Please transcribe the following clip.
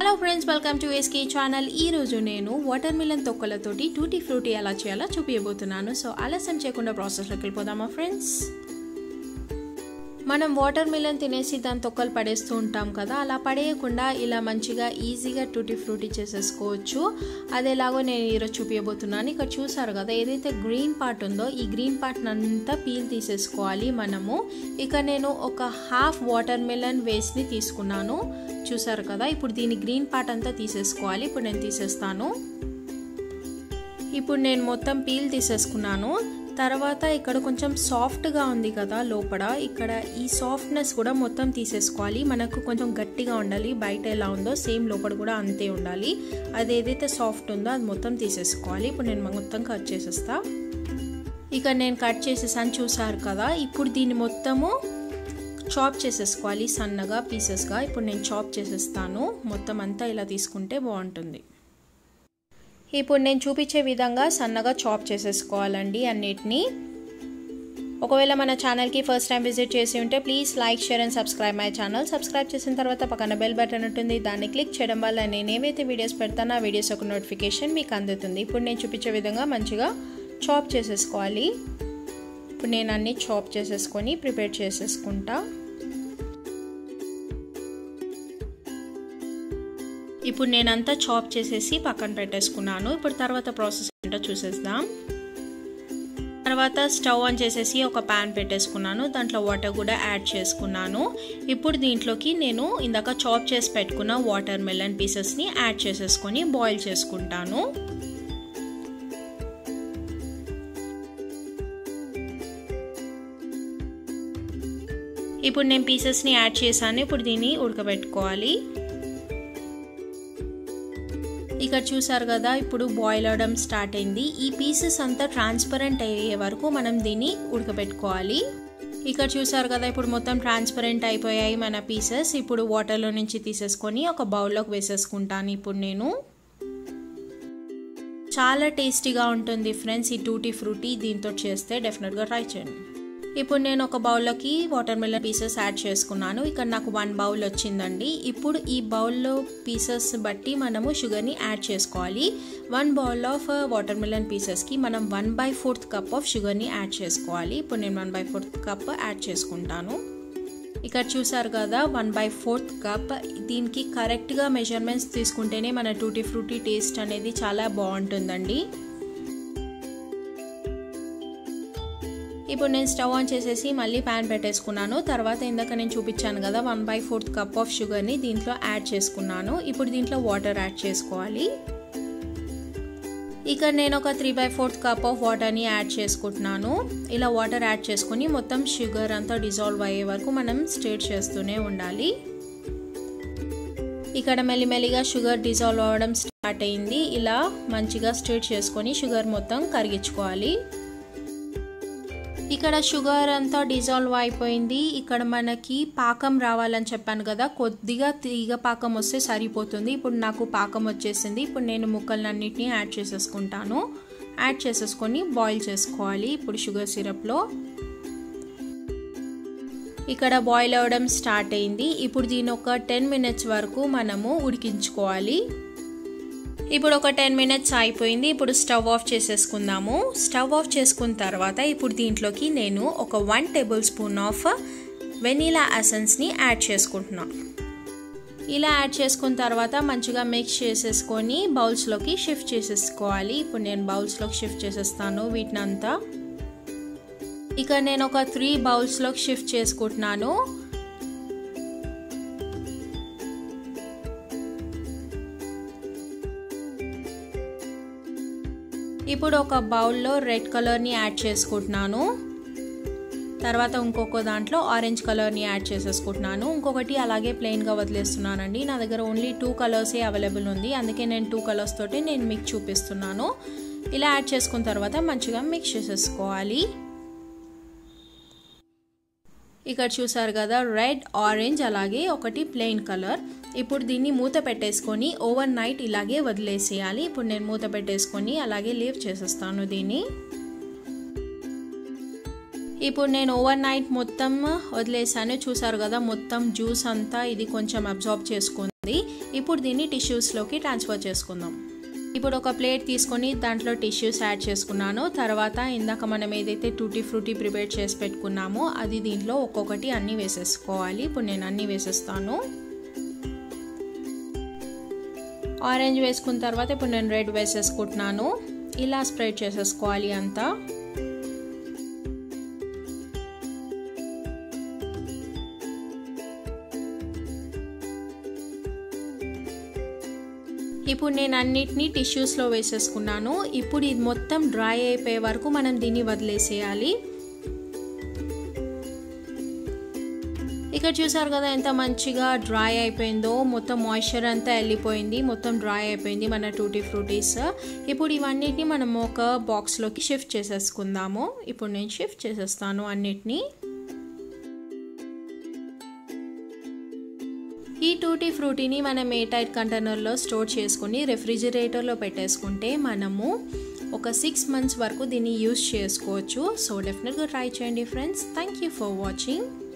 hello friends welcome to SK channel ఈరోజు నేను watermelon తొక్కలతోటి టూటీ ఫ్రూటీ ఎలా చేయాలో చూపించబోతున్నాను సో ఆలస్యం చేయకుండా ప్రాసెస్లోకి వెళ్ళిపోదామా ఫ్రెండ్స్ మనం వాటర్ మిలన్ తినేసి దాని తొక్కలు పడేస్తూ ఉంటాం కదా అలా పడేయకుండా ఇలా మంచిగా ఈజీగా టూటీ ఫ్రూటీ చేసేసుకోవచ్చు అదేలాగో నేను ఈరోజు చూపించబోతున్నాను ఇక్కడ చూసారు కదా ఏదైతే గ్రీన్ పార్ట్ ఉందో ఈ గ్రీన్ పార్ట్ అంతా పీల్ తీసేసుకోవాలి మనము ఇక నేను ఒక హాఫ్ వాటర్ మిలన్ వేస్ట్ని తీసుకున్నాను చూసారు కదా ఇప్పుడు దీని గ్రీన్ పార్ట్ అంతా తీసేసుకోవాలి ఇప్పుడు నేను తీసేస్తాను ఇప్పుడు నేను మొత్తం పీల్ తీసేసుకున్నాను తర్వాత ఇక్కడ కొంచెం సాఫ్ట్గా ఉంది కదా లోపల ఇక్కడ ఈ సాఫ్ట్నెస్ కూడా మొత్తం తీసేసుకోవాలి మనకు కొంచెం గట్టిగా ఉండాలి బయట ఎలా ఉందో సేమ్ లోపల కూడా అంతే ఉండాలి అది ఏదైతే సాఫ్ట్ ఉందో అది మొత్తం తీసేసుకోవాలి ఇప్పుడు నేను మొత్తం కట్ చేసేస్తా ఇక నేను కట్ చేసేసాను చూసారు కదా ఇప్పుడు దీన్ని మొత్తము చాప్ చేసేసుకోవాలి సన్నగా పీసెస్గా ఇప్పుడు నేను చాప్ చేసేస్తాను మొత్తం అంతా ఇలా తీసుకుంటే బాగుంటుంది ఇప్పుడు నేను చూపించే విధంగా సన్నగా చాప్ చేసేసుకోవాలండి అన్నిటినీ ఒకవేళ మన ఛానల్కి ఫస్ట్ టైం విజిట్ చేసి ఉంటే please like share and subscribe my channel subscribe చేసిన తర్వాత పక్కన బెల్ బటన్ ఉంటుంది దాన్ని క్లిక్ చేయడం వల్ల నేను ఏవైతే వీడియోస్ పెడతానో ఆ వీడియోస్ ఒక నోటిఫికేషన్ మీకు అందుతుంది ఇప్పుడు నేను చూపించే విధంగా మంచిగా చాప్ చేసేసుకోవాలి ఇప్పుడు నేను అన్నీ చాప్ చేసేసుకొని ప్రిపేర్ చేసేసుకుంటా ఇప్పుడు నేనంతా చాప్ చేసేసి పక్కన పెట్టేసుకున్నాను ఇప్పుడు తర్వాత ప్రాసెస్ ఏంటో చూసేద్దాం తర్వాత స్టవ్ ఆన్ చేసేసి ఒక ప్యాన్ పెట్టేసుకున్నాను దాంట్లో వాటర్ కూడా యాడ్ చేసుకున్నాను ఇప్పుడు దీంట్లోకి నేను ఇందాక చాప్ చేసి పెట్టుకున్న వాటర్ మెలన్ పీసెస్ని యాడ్ చేసేసుకొని బాయిల్ చేసుకుంటాను ఇప్పుడు నేను పీసెస్ని యాడ్ చేశాను ఇప్పుడు దీన్ని ఉడకబెట్టుకోవాలి ఇక్కడ చూసారు కదా ఇప్పుడు బాయిల్ అవడం స్టార్ట్ అయింది ఈ పీసెస్ అంతా ట్రాన్స్పరెంట్ అయ్యే వరకు మనం దీన్ని ఉడకబెట్టుకోవాలి ఇక్కడ చూసారు కదా ఇప్పుడు మొత్తం ట్రాన్స్పరెంట్ అయిపోయాయి మన పీసెస్ ఇప్పుడు వాటర్లో నుంచి తీసేసుకొని ఒక బౌల్లోకి వేసేసుకుంటాను ఇప్పుడు నేను చాలా టేస్టీగా ఉంటుంది ఫ్రెండ్స్ ఈ టూటీ ఫ్రూటీ దీంతో చేస్తే డెఫినెట్గా ట్రై చేయండి ఇప్పుడు నేను ఒక బౌల్లోకి వాటర్ మిలన్ పీసెస్ యాడ్ చేసుకున్నాను ఇక్కడ నాకు వన్ బౌల్ వచ్చిందండి ఇప్పుడు ఈ బౌల్లో పీసెస్ బట్టి మనము షుగర్ని యాడ్ చేసుకోవాలి one bowl of water melon పీసెస్కి మనం one by fourth cup of షుగర్ని యాడ్ చేసుకోవాలి ఇప్పుడు నేను one by fourth cup add చేసుకుంటాను ఇక్కడ చూసారు కదా వన్ బై ఫోర్త్ కప్ దీనికి కరెక్ట్గా మెజర్మెంట్స్ తీసుకుంటేనే మన టూటీ ఫ్రూటీ టేస్ట్ అనేది చాలా బాగుంటుందండి ఇప్పుడు నేను స్టవ్ ఆన్ చేసేసి మళ్ళీ ప్యాన్ పెట్టేసుకున్నాను తర్వాత ఇందాక నేను చూపించాను కదా one by fourth cup of షుగర్ని దీంట్లో యాడ్ చేసుకున్నాను ఇప్పుడు దీంట్లో వాటర్ యాడ్ చేసుకోవాలి ఇక నేను ఒక three by fourth cup of వాటర్ని యాడ్ చేసుకుంటున్నాను ఇలా వాటర్ యాడ్ చేసుకుని మొత్తం షుగర్ అంతా డిజాల్వ్ అయ్యే వరకు మనం స్టేట్ చేస్తూనే ఉండాలి ఇక్కడ మెల్లిమెల్లిగా షుగర్ డిజాల్వ్ అవ్వడం స్టార్ట్ అయింది ఇలా మంచిగా స్టేట్ చేసుకొని షుగర్ మొత్తం కరిగించుకోవాలి ఇక్కడ షుగర్ అంతా డిజాల్వ్ అయిపోయింది ఇక్కడ మనకి పాకం రావాలని చెప్పాను కదా కొద్దిగా తీగ పాకం వస్తే సరిపోతుంది ఇప్పుడు నాకు పాకం వచ్చేసింది ఇప్పుడు నేను ముక్కలన్నిటిని యాడ్ చేసేసుకుంటాను యాడ్ చేసేసుకొని బాయిల్ చేసుకోవాలి ఇప్పుడు షుగర్ సిరప్లో ఇక్కడ బాయిల్ అవ్వడం స్టార్ట్ అయింది ఇప్పుడు దీని ఒక టెన్ మినిట్స్ వరకు మనము ఉడికించుకోవాలి ఇప్పుడు ఒక టెన్ మినిట్స్ అయిపోయింది ఇప్పుడు స్టవ్ ఆఫ్ చేసేసుకుందాము స్టవ్ ఆఫ్ చేసుకున్న తర్వాత ఇప్పుడు దీంట్లోకి నేను ఒక one table spoon of vanilla ఎసెన్స్ని యాడ్ చేసుకుంటున్నాను ఇలా యాడ్ చేసుకున్న తర్వాత మంచిగా మిక్స్ చేసేసుకొని బౌల్స్లోకి షిఫ్ట్ చేసేసుకోవాలి ఇప్పుడు నేను బౌల్స్లోకి షిఫ్ట్ చేసేస్తాను వీటిని అంతా ఇక నేను ఒక త్రీ బౌల్స్లోకి షిఫ్ట్ చేసుకుంటున్నాను ఇప్పుడు ఒక బౌల్లో రెడ్ కలర్ని యాడ్ చేసుకుంటున్నాను తర్వాత ఇంకొక దాంట్లో ఆరెంజ్ కలర్ని యాడ్ చేసేసుకుంటున్నాను ఇంకొకటి అలాగే ప్లెయిన్గా వదిలేస్తున్నానండి నా దగ్గర ఓన్లీ టూ కలర్సే అవైలబుల్ ఉంది అందుకే నేను టూ కలర్స్ తోటి నేను మీకు చూపిస్తున్నాను ఇలా యాడ్ చేసుకున్న తర్వాత మంచిగా మిక్స్ చేసేసుకోవాలి ఇక్కడ చూసారు కదా రెడ్ ఆరెంజ్ అలాగే ఒకటి ప్లెయిన్ కలర్ ఇప్పుడు దీన్ని మూత పెట్టేసుకొని ఓవర్ నైట్ ఇలాగే వదిలేసేయాలి ఇప్పుడు నేను మూత పెట్టేసుకొని అలాగే లీవ్ చేసేస్తాను దీన్ని ఇప్పుడు నేను ఓవర్ నైట్ మొత్తం వదిలేసాను చూసారు కదా మొత్తం జ్యూస్ అంతా ఇది కొంచెం అబ్జార్బ్ చేసుకుంది ఇప్పుడు దీన్ని టిష్యూస్లోకి ట్రాన్స్ఫర్ చేసుకుందాం ఇప్పుడు ఒక ప్లేట్ తీసుకొని దాంట్లో టిష్యూస్ యాడ్ చేసుకున్నాను తర్వాత ఇందాక మనం ఏదైతే టూటీ ఫ్రూటీ ప్రిపేర్ చేసి పెట్టుకున్నామో అది దీంట్లో ఒక్కొక్కటి అన్నీ వేసేసుకోవాలి ఇప్పుడు నేను అన్నీ వేసేస్తాను ఆరెంజ్ వేసుకున్న తర్వాత ఇప్పుడు నేను రెడ్ వేసేసుకుంటున్నాను ఇలా స్ప్రెడ్ చేసేసుకోవాలి అంతా ఇప్పుడు నేను అన్నిటినీ టిష్యూస్లో వేసేసుకున్నాను ఇప్పుడు ఇది మొత్తం డ్రై అయిపోయే వరకు మనం దీన్ని వదిలేసేయాలి ఇక్కడ చూసారు కదా ఎంత మంచిగా డ్రై అయిపోయిందో మొత్తం మాయిశ్చర్ అంతా వెళ్ళిపోయింది మొత్తం డ్రై అయిపోయింది మన టూటీ ఫ్రూటీస్ ఇప్పుడు ఇవన్నిటిని మనం ఒక బాక్స్లోకి షిఫ్ట్ చేసేసుకుందాము ఇప్పుడు నేను షిఫ్ట్ చేసేస్తాను అన్నిటినీ ఈ టూటీ ఫ్రూటీని మనం ఏ టైట్ కంటైనర్లో స్టోర్ చేసుకుని రెఫ్రిజిరేటర్లో పెట్టేసుకుంటే మనము ఒక సిక్స్ మంత్స్ వరకు దీన్ని యూస్ చేసుకోవచ్చు సో డెఫినెట్గా ట్రై చేయండి friends thank you for watching